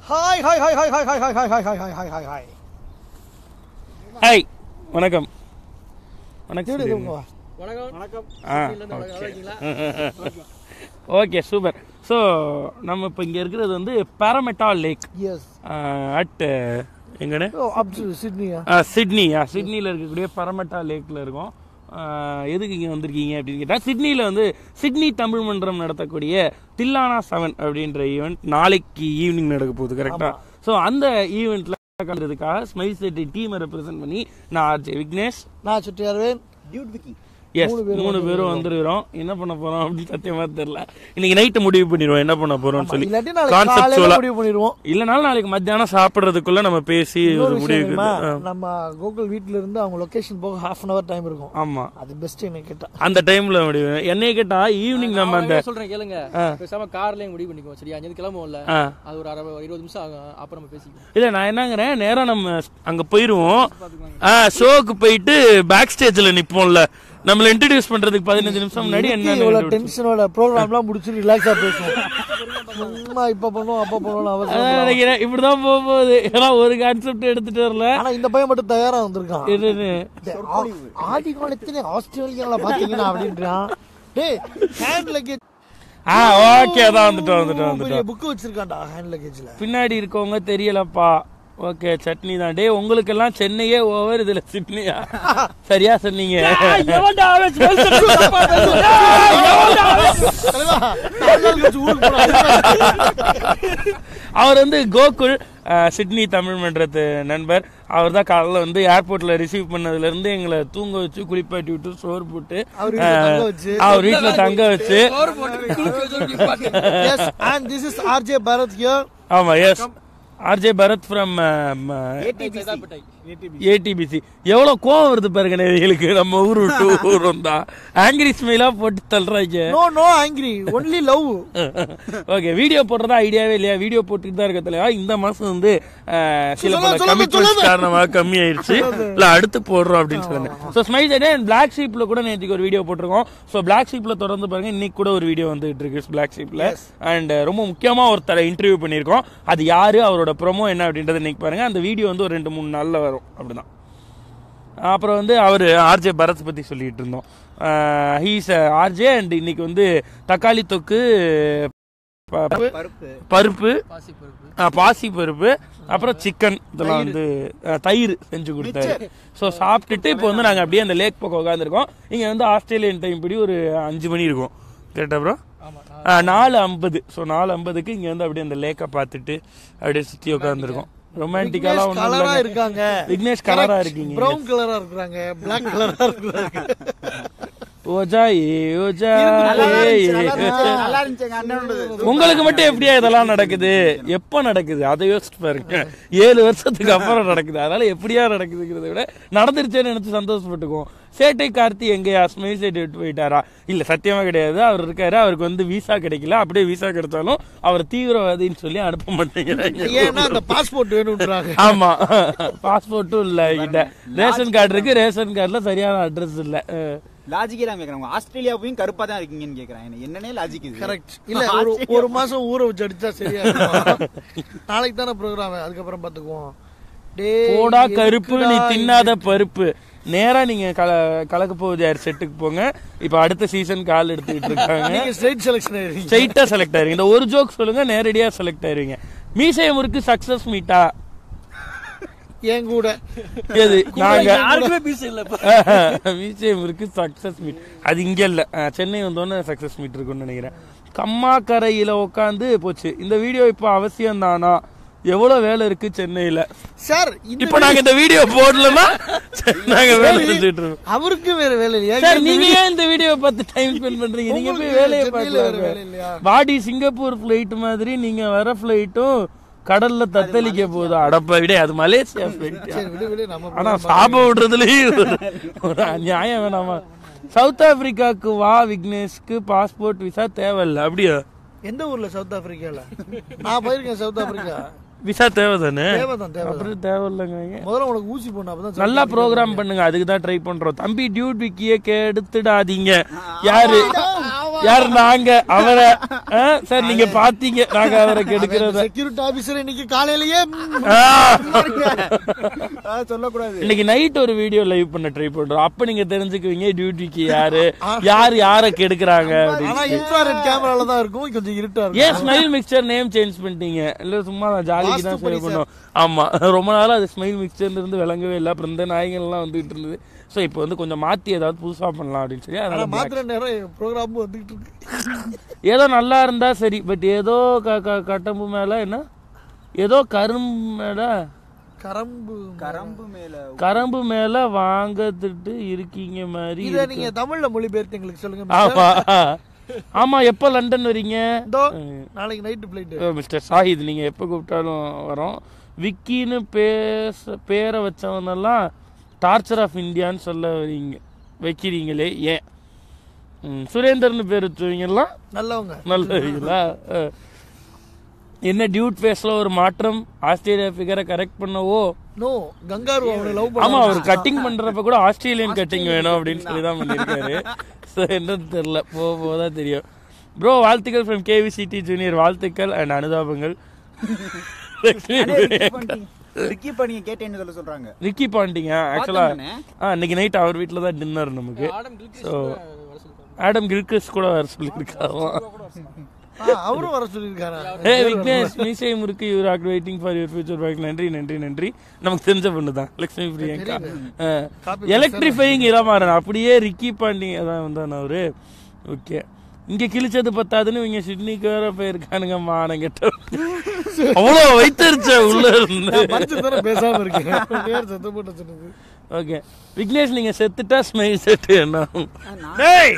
Hi hi hi hi hi hi hi hi hi hi hi hi hi hi வணக்கம் வணக்கம் எப்படி சொல்லிடுங்க. இருக்கீங்க? வணக்கம் வணக்கம் ஆ நல்லா ஓகே இருக்கீங்களா ஓகே சூப்பர் ஸோ நம்ம இப்போ இங்கே இருக்கிறது வந்து பேரமெட்டா லேக் Yes. அட் எங்கன்னு Oh, up to Sydney, ah. Sydney சிட்னியில் இருக்கக்கூடிய பரமட்டா லேக்கில் இருக்கோம் ஆஹ் எதுக்கு இங்கே வந்திருக்கீங்க அப்படின்னு கேட்டால் சிட்னியில் வந்து சிட்னி தமிழ் மன்றம் நடத்தக்கூடிய தில்லானா செவன் அப்படின்ற ஈவெண்ட் நாளைக்கு ஈவினிங் நடக்க போகுது கரெக்டாக ஸோ அந்த ஈவெண்ட்டில் கலந்துறதுக்காக ஸ்மைல் செட்டி டீமை ரெப்ரசென்ட் பண்ணி நான் ஆர்ஜே விக்னேஷ் நான் சுட்டியார்வேன் எஸ் மூணு பேரும் வந்துருக்கிறோம் என்ன பண்ண போறோம் அப்படின்னு சத்தியமா தெரியல இன்னைக்கு நைட்டு முடிவு பண்ணிடுவோம் என்ன பண்ண போறோம்னு சொல்லி இல்லாட்டி நாளைக்கு காலையில கான்செப்டுவலா முடிவு பண்ணிடுவோம் இல்லனாலும் நாளைக்கு மத்தியானம் சாப்பிடுறதுக்குள்ள நம்ம பேசி இன்னொரு ஒரு விஷயம் முடிவுக்கு தெரியுமா? ஆ. நம்ம கூகுள் வீட்ல இருந்து அவங்க லொகேஷன் போக ஹாஃப் அன் அவர் டைம் இருக்கும் ஆமா அது பெஸ்ட் என்ன கேட்டா அந்த டைம்ல முடிவு என்னைய கேட்டா ஈவினிங் நம்ம அந்த நான் சொல்றேன் கேளுங்க பேசாம கார்லயே முடிவு பண்ணிக்குவோம் சரியா அஞ்சு கிளம்புவோம்ல ஆ. அது ஒரு அரை ஒரு இருபது நிமிஷம் ஆகும் அப்புறம் நம்ம பேசிக்குவோம் இல்ல நான் என்னங்கிறேன் நேரா நம்ம அங்க போயிருவோம் ஆ ஷோக்கு போயிட்டு பேக் ஸ்டேஜ்ல நிப்போம்ல நம்மள இன்ட்ரடியூஸ் பண்றதுக்கு பதினஞ்சு நிமிஷம் முன்னாடி என்ன இவ்வளவு டென்ஷனோட ப்ரோக்ராம்லாம் முடிச்சு ரிலாக்ஸா பேசுவோம் சும்மா இப்ப பண்ணுவோம் அப்ப பண்ணுவோம் அவசியம் அதான் நினைக்கிறேன் இப்படிதான் போக போகுது ஏன்னா ஒரு கான்செப்ட் எடுத்துட்டு வரல ஆனா இந்த பையன் மட்டும் தயாரா வந்திருக்கான் என்னன்னு ஆ- ஆதி காலத்துல ஆஸ்திரேலியால பாத்தீங்கன்னா அப்படின்றான் டேய் ஹேண்ட் லக்கேஜ் ஆ ஓகே அதான் வந்துட்டோம் வந்துட்டோம் வந்துட்டோம் புக் வச்சிருக்கான்டா ஹேண்ட் லக்கேஜ்ல பின்னாடி இருக்கவங்க தெரியலப்பா ஓகே சட்னி தான் டே உங்களுக்கு எல்லாம் சென்னையே ஓவர் இதுல சிட்னியா சரியா சொன்னீங்க அவர் வந்து கோகுல் அஹ், சிட்னி தமிழ் மன்றத்து நண்பர் அவர் தான் காலைல வந்து ஏர்போர்ட்ல ரிசீவ் பண்ணதுல இருந்து எங்களை தூங்க வச்சு குளிப்பாட்டி விட்டு சோறு போட்டு அவர் வீட்டுல அஹ், தங்க வச்சு. அவர் வீட்டுல தங்க வச்சு yes and this is RJ Bharat here ஆமா yes RJ Bharat from ATBC எவ்வளவு கோவம் வருது பாருங்க நேயர்களுக்கு நம்ம ஊர் விட்டு ஊர் வந்தா ஆங்கிரி ஸ்மெயிலா போட்டு தள்ளுறாங்க no no angry only love okay video போடுறதா ஐடியாவே இல்லையா வீடியோ போட்டுட்டு தான் இருக்க தலைவா இந்த மாசம் வந்து அஹ், சில பல சொல்லாத, சொல்லாத, கமிட்மெண்ட்ஸ் சொல்லாத. காரணமாக கம்மி ஆயிடுச்சு இல்ல அடுத்து போடுறோம் அப்படின்னு சொன்னேன் ஸோ ஸ்மைல் சைடே பிளாக் ஷீப்ல கூட நேற்றுக்கு ஒரு வீடியோ போட்டிருக்கோம் ஸோ பிளாக் ஷீப்ல தொடர்ந்து பாருங்க இன்னைக்கு கூட ஒரு வீடியோ வந்துட்டு இருக்கு பிளாக் ஷீப்ல அண்ட் ரொம்ப முக்கியமா ஒருத்தரை இன்டர்வியூ பண்ணியிருக்கோம் அது யாரு அவரோட ப்ரோமோ என்ன அப்படின்றத இன்னைக்கு பாருங்க அந்த வீடியோ வந்து ஒரு ரெண்டு மூணு நாள்ல வரும் அப்படிதான் அப்புறம் வந்து அவர் ஆர்ஜே பரத் பத்தி சொல்லிட்டு இருந்தோம் ஹீஸ் ஆர்ஜே அண்ட் இன்னைக்கு வந்து தக்காளி தொக்கு ப- பருப்பு பாசி பருப்பு ஆ, பாசி பருப்பு அப்புறம் சிக்கன் இதெல்லாம் வந்து ஆ, தயிர் செஞ்சு கொடுத்தாரு ஸோ சாப்பிட்டுட்டு இப்போ வந்து நாங்கள் அப்படியே அந்த லேக் பக்கம் உட்காந்துருக்கோம் இங்கே வந்து ஆஸ்திரேலியன் டைம் படி ஒரு அஞ்சு மணி இருக்கும் கரெக்டா ப்ரோ ஆமா நாலு ஐம்பது ஸோ நாலு ஐம்பதுக்கு இங்கே வந்து அப்படியே அந்த லேக்கை பார்த்துட்டு அப்படியே சுற்றி உட்காந்துருக்கோம் ரொமான்டிக்காலாம் ஒன்றும் கலரா இல்லை இருக்காங்க விக்னேஷ் கலரா இருக்கீங்க பிரவுன் கலரா இருக்கிறாங்க பிளாக் கலரா இருக்கிறாங்க ஓஜா ஏ ஓஜா ஏ, ஏ. உங்களுக்கு மட்டும் எப்படியா இதெல்லாம் நடக்குது எப்ப நடக்குது அதை யோசிச்சு பாருங்க ஏழு வருஷத்துக்கு அப்புறம் நடக்குது அதனால எப்படியா நடக்குதுங்கிறத விட நடந்துருச்சேன்னு நினைச்சு சந்தோஷப்பட்டுக்குவோம் சேட்டை கார்த்தி எங்கயா ஸ்மைல் சேட்டை விட்டு போயிட்டாரா இல்ல சத்தியமா கிடையாது அவர் இருக்காரு அவருக்கு வந்து விசா கிடைக்கல அப்படியே விசா கிடைச்சாலும் அவர் தீவிரவாதின்னு சொல்லி அனுப்ப மாட்டேங்கிறாங்க ஏன்னா அந்த பாஸ்போர்ட் வேணும்ன்றாங்க ஆமா பாஸ்போர்ட்டும் இல்ல கிட்ட ரேஷன் கார்டு இருக்கு ரேஷன் கார்டுல சரியான அட்ரஸ் இல்ல அஹ். லாஜிக்கே தான் கேக்குறாங்க ஆஸ்திரேலியா போய் கருப்பா தான் இருக்கீங்கன்னு கேக்குறாங்க என்னன்னே லாஜிக் இது கரெக்ட் இல்ல ஒரு ஒரு மாசம் ஊற வச்சு அடிச்சா சரியா இருக்கும். நாளைக்கு தானே ப்ரோக்ராம் அதுக்கப்புறம் பாத்துக்குவோம் டேய், போடா கருப்பு நீ எதுக்குடா தின்னாத பருப்பு நேரா நீங்க கல கலக்க போகுது யார் செட்டுக்கு போங்க இப்ப அடுத்த சீசன் கால் எடுத்துக்கிட்டு இருக்காங்க நீங்க ஸ்ட்ரைட் செலக்ஷன் ஆயிருவீங்க ஸ்ட்ரைட்டா செலக்ட் ஆயிருங்க இந்த ஒரு ஜோக் சொல்லுங்க நேரடியா செலக்ட் ஆயிருவீங்க மீசை முறுக்கு சக்சஸ் மீட்டா என் கூட எது நாங்க யாருக்குமே பீஸ் இல்ல மீசை முறுக்கு சக்சஸ் மீட் அது இங்க இல்ல அஹ், சென்னை வந்தோடனே சக்சஸ் மீட் இருக்கும்னு நினைக்கிறேன் கம்மாக்கரையில உட்காந்து போச்சு இந்த வீடியோ இப்ப அவசியம் தானா எவ்வளவு வேலை இருக்கு சென்னையில சார் இந்த இப்ப நாங்க இந்த வீடியோ போடலன்னா நாங்க வேலை செஞ்சுட்டு இருக்கோம் அவருக்கு வேற வேலை இல்லையா சார் நீங்க ஏன் இந்த வீடியோ பார்த்து டைம் ஸ்பெண்ட் பண்றீங்க நீங்க போய் உங்களுக்கு வேலையை சென்னையில வேற வேலை பார்க்கலாம் இல்லையா? பாடி சிங்கப்பூர் ஃபிளைட் மாதிரி நீங்க வர ஃபிளைட்டும் கடல்ல தத்தளிக்க போகுது அடப்ப விட அது மலேசியா ஃபிளைட் சரி விடு விடு நம்ம ஆனா சாபம் விடுறதுலயும் ஒரு- ஒரு நியாயம் வேணாமா சவுத் ஆப்பிரிக்காக்கு வா விக்னேஷ்க்கு பாஸ்போர்ட் விசா தேவையில்ல அப்படியா எந்த ஊர்ல சவுத் ஆப்பிரிக்கால நான் போயிருக்கேன் சவுத் ஆப்பிரிக்கா விசா தேவை தானே தேவைதான் தேவை அப்புறம் தேவையில்லைங்க முதல்ல உனக்கு ஊசி போடணும் அப்பதான் நல்லா ப்ரோக்ராம் பண்ணுங்க அதுக்கு தான் ட்ரை பண்றோம் தம்பி டியூட் விக்கிய கெடுத்துடாதீங்க யாரு யார் நாங்க அவரை ஆ, சார் நீங்க பாத்தீங்க நாங்க அவரை கெடுக்கிறத செக்யூரிட்டி ஆபீசர் இன்னைக்கு காலையிலேயே ம், ஆ. அஹ் சொல்லக்கூடாது இன்னைக்கு நைட் ஒரு வீடியோ லைவ் பண்ண ட்ரை பண்றோம் அப்ப நீங்க தெரிஞ்சுக்குவீங்க டியூட்டிக்கு யாரு யார் யார கெடுக்குறாங்க அப்படின்னு ஆனா இன்ஃப்ராரெட் கேமரால தான் இருக்கும் கொஞ்சம் இருட்டா இருக்கும் ஏன் ஸ்மைல் மிக்சர் நேம் சேஞ்ச் பண்ணிட்டீங்க இல்ல சும்மா நான் ஜாலிக்கு தான் சேவ் பண்ணோம் ஆமா ரொம்ப நாளா அது ஸ்மைல் மிக்சர்ல இருந்து விளங்கவே இல்லை அப்புறம் இந்த நாய்கள் எல்லாம் வந்துட்டு இருந்தது சோ இப்போ வந்து கொஞ்சம் மாத்தி ஏதாவது புதுசா பண்ணலாம் அப்படின்னு சொல்லி ஆனா அதனால black. மாத்திர நேரம் ப்ரோக்ராமும் வந்துகிட்டு இருக்கு ஏதோ நல்லா இருந்தா சரி பட் ஏதோ க- க- கட்டம்பு மேல என்ன ஏதோ கரும்பு மேல கரம்பு கரம்பு மேல கரம்பு மேல வாங்கத்துட்டு இருக்கீங்க மாதிரி இத நீங்க தமிழ்ல மொழிபெயர்த்து எங்களுக்கு சொல்லுங்க ஆமா ஆமா எப்ப லண்டன் வரீங்க இதோ நாளைக்கு நைட்டு பிளைட் மிஸ்டர் சாஹித் நீங்க எப்ப கூப்பிட்டாலும் வரோம் விக்கின்னு பேச பேரை வச்சவனெல்லாம் டார்ச்சர் ஆஃப் இந்தியான்னு சொல்ல வரீங்க வைக்கிறீங்களே ஏன் ம், சுரேந்தர்னு பேர் வச்சுவீங்கலாம் நல்லவங்க நல்லவங்களா அஹ். என்ன டியூட் ஃபேஸ்ல ஒரு மாற்றம் ஆஸ்திரேலியா ஃபிகரை கரெக்ட் பண்ணவோ நோ கங்காரு அவனை லவ் ஆமா பண்ண அவர் கட்டிங் பண்றப்ப கூட ஆஸ்திரேலியன் கட்டிங் வேணும் அப்படின்னு சொல்லி தான் பண்ணிருக்காரு ஸோ என்னன்னு தெரியல போக போதான் தெரியும் ப்ரோ வாழ்த்துக்கள் ஃப்ரம் கேவி சிட்டி ஜூனியர் வாழ்த்துக்கள் அண்ட் அனுதாபங்கள் ரிக்கி இப்ப நீங்க கேட்டேன்னு சொல்ல சொல்றாங்க ரிக்கி பாண்டிங்க ஆக்சுவலா பார்த்தேனே. இன்னைக்கு நைட் அவர் வீட்டில் தான் டின்னர் நமக்கு ஆடம் கில்கிரிஸ் ஸோ கூட வர சொல்லிருக்காங்க. ஆடம் கில்கிறிஸ் கூட வர சொல்லியிருக்காராம் ஆ, அவரும் வர சொல்லியிருக்காரு ஏ விக்னேஷ் மீசை முறுக்கு your act waiting for your future back நன்றி நன்றி நன்றி நமக்கு தெரிஞ்ச பொண்ணு தான் லக்ஷ்மி பிரியங்கா எலக்ட்ரிஃபைங் இளமாறன் அப்படியே ரிக்கி பாண்டி அதான் வந்தான் அவரு ஓகே இங்க கிழிச்சது பத்தாதுன்னு இவங்க சிட்னிக்கு வேற போயிருக்கானுங்க மானம் கெட்ட அவ்வளோ வைத்தறிச்ச உள்ள இருந்து மறைச்சு தானே பேசாம இருக்கேன் யார் சத்தம் போட்டு சொன்னது ஓகே விக்னேஷ் நீங்க செத்துட்டா ஸ்மைல் செட்டு என்ன ஆகும்? டேய்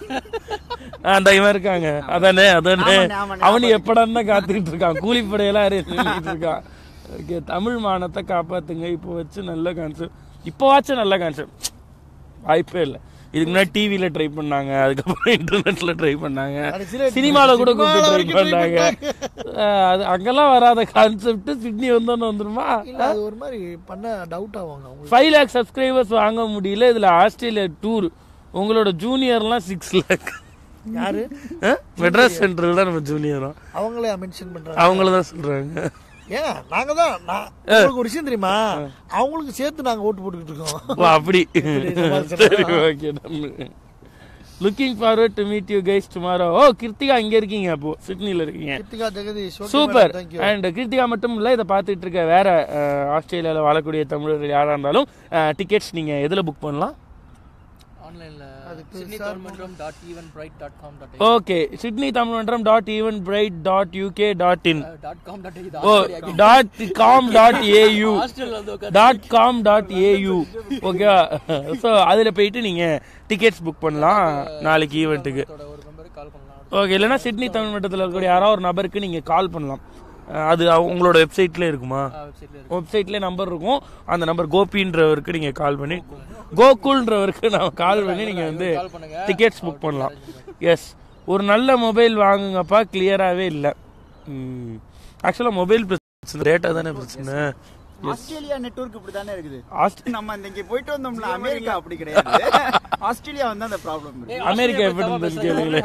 அந்த இவன் இருக்காங்க அதானே அதானே ஆமாண்ணே, ஆமாண்ணே, அவனு எப்படான்னு காத்துக்கிட்டு இருக்கான் கூலிப்படையெல்லாம் நின்றுட்டு இருக்கான் ஓகே தமிழ் மானத்தை காப்பாத்துங்க இப்போ வச்சு நல்ல கான்செப்ட் இப்போ வாச்சும் நல்ல கான்செப்ட் வாய்ப்பே இல்லை இதுக்கு முன்னாடி டிவில ட்ரை பண்ணாங்க அதுக்கப்புறம் இன்டர்நெட்ல ட்ரை பண்ணாங்க கடைசியில சினிமால கூட சினிமால கூப்பிட்டு ட்ரை வரைக்கும் try பண்ணாங்க அஹ் அது அங்கெல்லாம் வராத கான்செப்ட் சிட்னி வந்தோன்னு வந்துருமா இல்ல அது ஒரு மாதிரி பண்ண டவுட் ஆவாங்க அவங்களுக்கு ஃபைவ் லேக் சப்ஸ்கிரைபர்ஸ் வாங்க முடியல இதுல ஆஸ்திரேலியா டூர் உங்களோட ஜூனியர்லாம் சிக்ஸ் லேக் யாரு மெட்ராஸ் சென்ட்ரல் தான் நம்ம ஜூனியரும் அவங்களே மென்ஷன் பண்றாங்க அவங்கள தான் சொல்றாங்க ஏங்க நாங்க தான் நான் உங்களுக்கு ஒரு விஷயம் தெரியுமா அவங்களுக்கு சேர்த்து நாங்க ஓட்டு போட்டுக்கிட்டு இருக்கோம் ஓ அப்படி சமாளிச்சிடலாம். சரி okay looking forward to meet you guys tomorrow ஓ கிருத்திகா இங்க இருக்கீங்க அப்போ சிட்னில இருக்கீங்க Krithika Jagadish super thank you and Krithika மட்டும் இல்ல இதை பார்த்துட்டு இருக்க வேற அஹ், ஆஸ்திரேலியால வாழக்கூடிய தமிழர்கள் யாரா இருந்தாலும் டிக்கெட்ஸ் நீங்க எதுல புக் பண்ணலாம் ஆன்லைன்ல அதுக்கு Sydney share Tamilmandram dot Eventbrite dot com dot okay Sydney Tamilmandram dot Eventbrite dot UK dot in dot com dot oh dot com dot AU ஹாஸ்டல்ல வந்து உட்கார்ந்து டாட் காம் டாட் ஏயூ ஓகேவா so அதில் போயிட்டு நீங்கள் டிக்கெட்ஸ் புக் பண்ணலாம் நாளைக்கு ஈவெண்ட்டுக்கு அதோட ஒரு மெம்பருக்கு கால் பண்ணலாம் ஓகே இல்லைன்னா சிட்னி தமிழ் மட்டத்தில் இருக்கக்கூடிய யாராவது ஒரு நபருக்கு நீங்கள் கால் பண்ணலாம் அஹ் அது அவங்க- உங்களோட வெப்சைட்ல இருக்குமா வெப்சைட்ல இருக்கு வெப்சைட்ல நம்பர் இருக்கும் அந்த நம்பர் கோபின்றவருக்கு நீங்கள் கால் பண்ணி கோகுல்ன்றவருக்கு நான் கால் பண்ணி நீங்கள் வந்து கால் பண்ணுங்க டிக்கெட்ஸ் புக் பண்ணலாம் எஸ் ஒரு நல்ல மொபைல் வாங்குங்கப்பா கிளியராகவே இல்லை ஆக்சுவலாக மொபைல் பிரச்சனை ரேட்டாக தானே பிரச்சனை ஆஸ்திரேலியா நெட்வொர்க் இப்படி தானே இருக்குது ஆஸ்ட் நம்ம இந்த இங்க போயிட்டு வந்தோம்ல அமெரிக்கா அப்படி கிடையாது ஆஸ்திரேலியா வந்து அந்த ப்ராப்ளம் இருக்கு அமெரிக்கா எப்படி இருந்ததுன்னு கேளுங்களேன்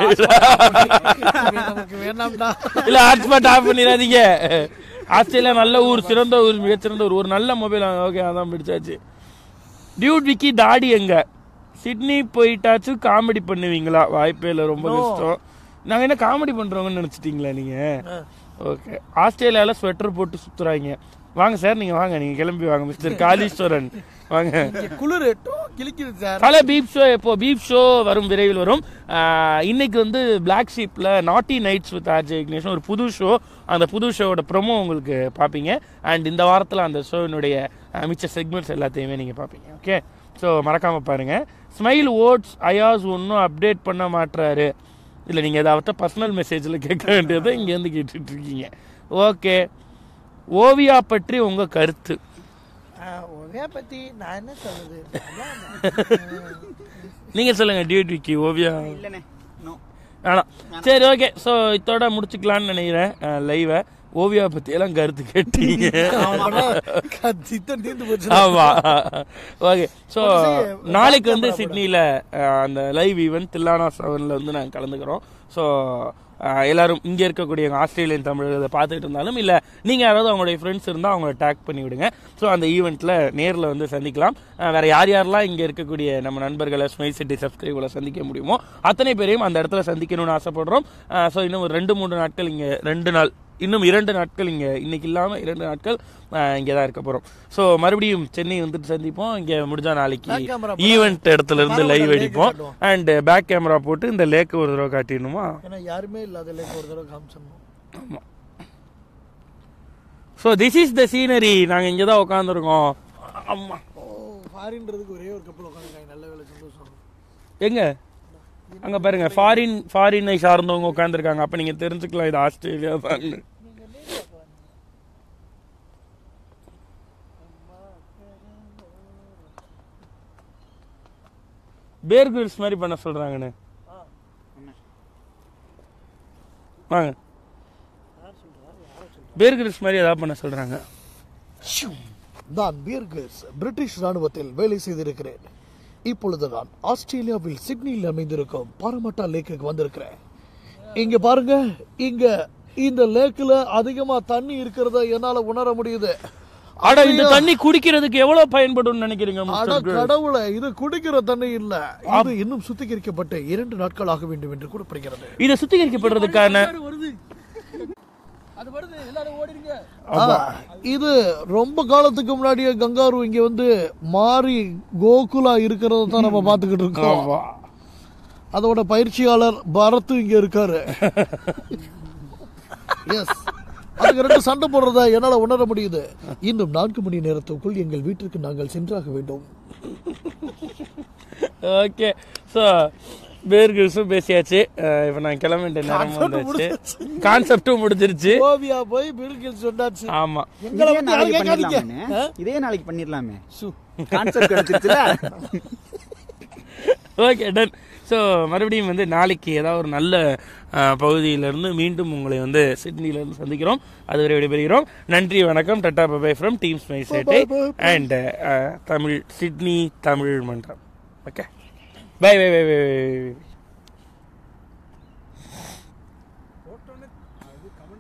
நமக்கு வேண்டாம்டா இல்ல ஹாட்ஸ்பாட் ஆஃப் பண்ணிடாதீங்க ஆஸ்திரேலியா நல்ல ஊர் சிறந்த ஊர் மிகச்சிறந்த ஊர் ஒரு நல்ல மொபைல் ஓகே அதான் பிடிச்சாச்சு டியூட் விக்கி தாடி எங்க சிட்னி போயிட்டாச்சும் காமெடி பண்ணுவீங்களா வாய்ப்பே இல்லை ரொம்ப கஷ்டம் நாங்க என்ன காமெடி பண்றோங்கன்னு நினைச்சிட்டீங்களா நீங்க ஓகே ஆஸ்திரேலியால ஸ்வெட்டர் போட்டு சுத்துறாங்க வாங்க சார் நீங்க வாங்க நீங்க கிளம்பி வாங்க மிஸ்டர் காளீஸ்வரன் வாங்க குளிர் கிழிக்குது சார் பல பீப் ஷோ எப்போ பீப் ஷோ வரும் விரைவில் வரும் ஆஹ் இன்னைக்கு வந்து பிளாக் ஷீப்ல நாட்டி நைட்ஸ் வித் ஆர்ஜே விக்னேஷன் ஒரு புது ஷோ அந்த புது ஷோவோட ப்ரோமோ உங்களுக்கு பார்ப்பீங்க அண்ட் இந்த வாரத்தில் அந்த ஷோவினுடைய அஹ், மிச்ச செக்மெண்ட்ஸ் எல்லாத்தையுமே நீங்கள் பார்ப்பீங்க ஓகே ஸோ மறக்காம பாருங்க ஸ்மைல் ஓட்ஸ் அயாஸ் ஒன்றும் அப்டேட் பண்ண மாட்றாரு இல்லை நீங்கள் அதை அவர்கிட்ட பர்சனல் மெசேஜில் கேட்க வேண்டியதை இங்கேருந்து கேட்டுட்டு இருக்கீங்க ஓகே ஓவியா பற்றி உங்கள் கருத்து ஒரே பத்தி நான் என்ன சொல்றது நீங்கள் சொல்லுங்கள் டியூட் விக்கி ஓவியா இல்லனே நோ வேணாம் சரி ஓகே ஸோ இதோட முடிச்சுக்கலாம்னு நினைக்கிறேன் லைவை ஓவியா பத்தி எல்லாம் கருத்து கேட்டீங்க சித்தன் தீர்ந்து போச்சு ஆமா ஓகே ஸோ ஒரு see, நாளைக்கு back வந்து camera சிட்னியில் அந்த லைவ் ஈவெண்ட் தில்லானா செவனில் வந்து நாங்கள் கலந்துக்கிறோம் ஸோ எல்லாரும் இங்கே இருக்கக்கூடிய எங்க ஆஸ்திரேலியன் தமிழர்கள் இதை பார்த்துட்டு இருந்தாலும் இல்லை நீங்கள் யாராவது அவங்களுடைய ஃப்ரெண்ட்ஸ் இருந்தால் அவங்கள டேக் பண்ணி விடுங்க ஸோ அந்த ஈவெண்ட்டில் நேரில் வந்து சந்திக்கலாம் அஹ் வேற யார் யாரெல்லாம் இங்கே இருக்கக்கூடிய நம்ம நண்பர்களை ஸ்மைல் சிட்டி சப்ஸ்கிரைபர்களை சந்திக்க முடியுமோ அத்தனை பேரையும் அந்த இடத்துல சந்திக்கணும்னு ஆசைப்படுறோம் ஸோ இன்னும் ஒரு ரெண்டு மூணு நாட்கள் இங்கே ரெண்டு நாள் இன்னும் இரண்டு நாட்கள் இங்கே இன்னைக்கு இல்லாமல் இரண்டு நாட்கள் இங்கே தான் இருக்க போகிறோம் ஸோ மறுபடியும் சென்னை வந்துட்டு சந்திப்போம் இங்கே முடிஞ்சா நாளைக்கு Back camera ஈவெண்ட் இடத்துல இருந்து பரவாயில்ல, லைவ் lake அடிப்போம் காட்டுவோம். அண்ட் பேக் கேமரா போட்டு இந்த லேக் ஒரு தடவை காட்டிடணுமா ஏன்னா யாருமே இல்லாத லேக் ஒரு தடவை காமிச்சிடணும் so this is the scenery நாங்கள் இங்கே தான் உட்காந்துருக்கோம் ஆமா ஓ ஃபாரின்றதுக்கு ஒரே ஒரு கப்பல் உட்காந்துருக்காங்க நல்ல வேலை சந்தோஷம் எங்க அங்க பாருங்க ஃபாரின் ஃபாரினை சார்ந்தவங்க உட்காந்துருக்காங்க அப்ப நீங்க தெரிஞ்சுக்கலாம் இது ஆஸ்திரேலியா தான் பேர் கிரில்ஸ் மாதிரி பண்ண சொல்றாங்கன்னு வாங்க பேர் கிரில்ஸ் மாதிரி ஏதாவது பண்ண சொல்றாங்க நான் பீர்கர்ஸ் பிரிட்டிஷ் ராணுவத்தில் வேலை செய்திருக்கிறேன் இப்பொழுது நான் ஆஸ்திரேலியாவில் சிட்னியில் அமைந்திருக்கும் பாரமட்டா லேக்குக்கு வந்திருக்கிறேன் இங்க பாருங்க இங்க இந்த லேக்ல அதிகமா தண்ணி இருக்கிறத என்னால உணர முடியுது அட இந்த தண்ணி குடிக்கிறதுக்கு எவ்வளவு பயன்படும் நினைக்கிறீங்க அட மிஸ்டர் கிரில்? கடவுளே இது குடிக்கிற தண்ணி இல்ல இது இன்னும் சுத்திகரிக்கப்பட்டு இரண்டு நாட்கள் ஆக வேண்டும் என்று கூறப்படுகிறது இதை சுத்திகரிக்கப்படுறதுக்கான அது வருது எல்லாரும் ஓடிடுங்க ஆ, இது ரொம்ப காலத்துக்கு முன்னாடியே கங்காரு இங்க வந்து மாறி கோகுலா இருக்கிறத தான் நம்ம பாத்துக்கிட்டு இருக்கோம் ஆமா. அதோட பயிற்சியாளர் பரத் இங்க இருக்காரு எஸ் அதுக்கு ரெண்டு சண்டை போடுறத என்னால உணர முடியுது இன்னும் நான்கு மணி நேரத்துக்குள் எங்கள் வீட்டிற்கு நாங்கள் சென்றாக வேண்டும் ஓகே ஸோ பேர்கில்ஸும் பேசியாச்சு அஹ் இப்ப நான் கிளம்ப வேண்டிய நேரம் வந்தாச்சு கான்செப்டும் முடிஞ்சிருச்சு ஓவியா போய் பில்கில் சொன்னாச்சு ஆமா எங்களை இதே பத்தி நாளைக்கு யாரும் கேட்காதீங்க. பண்ணிடலாமே இதே நாளைக்கு பண்ணிடலாமே கான்செப்ட் கிடைச்சிருச்சுல ஓகே டன் ஸோ மறுபடியும் வந்து நாளைக்கு ஏதாவது ஒரு நல்ல அஹ், பகுதியிலிருந்து மீண்டும் உங்களை வந்து சிட்னியிலிருந்து சந்திக்கிறோம் அதுவரை விடைபெறுகிறோம் நன்றி வணக்கம் tata bye bye from teams my சேட்டை அண்ட் தமிழ் சிட்னி தமிழ் மன்றம் okay bye bye bye by